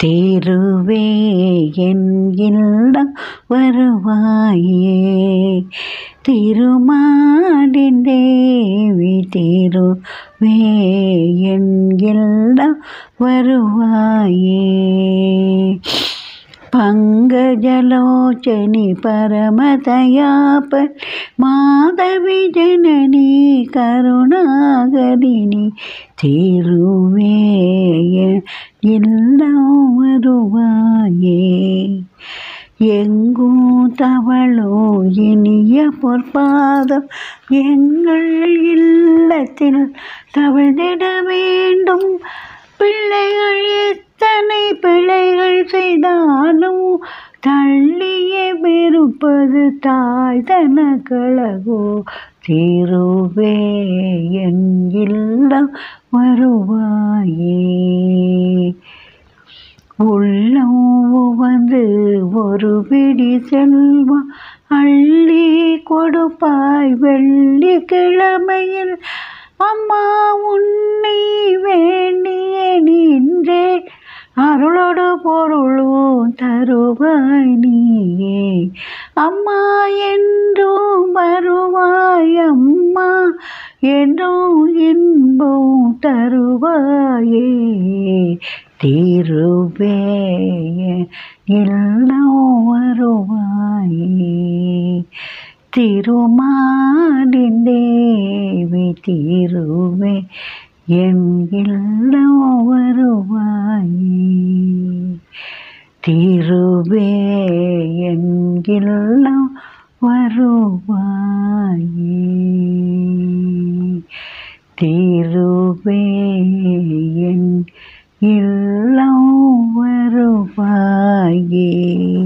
தேருவே என் இல்லம் வருவாயே திருமாலின் தேவி தேருவே என் இல்லம் வருவாயே பங்கஜலோச்சனி பரமதயாப மாதவி ஜனனி கருணாகரிணி திருவேய எல்லாம் வருவாயே எங்கும் தவளோ இனிய பொற்பாதம் எங்கள் இல்லத்தில் தவழ்ந்திட வேண்டும் பிள்ளைகள் எத்தனை பிழைகள் செய்தாலும் தள்ளிய பெருப்பது தாய் தனக்கழகோ திருவே என் இல்லம் வருவாயே உள்ளம் வந்து ஒரு பிடி செல்வம் அள்ளி கொடுப்பாய் வெள்ளி கிழமையில் அம்மா உன்னை வேண்டிய நின்றே அருளோடு பொருளும் தருவாய் நீயே அம்மா என்றும் வருவாய் அம்மா என்றும் இன்பம் தருவாயே தீருவே எல்லாம் வருவாயே திருமாலின் தேவி தீருவே என் இல்லம் வருவாயே தீருவே என் இல்லம் வருவாயே தீருவே என் இல்லம் வருவாயே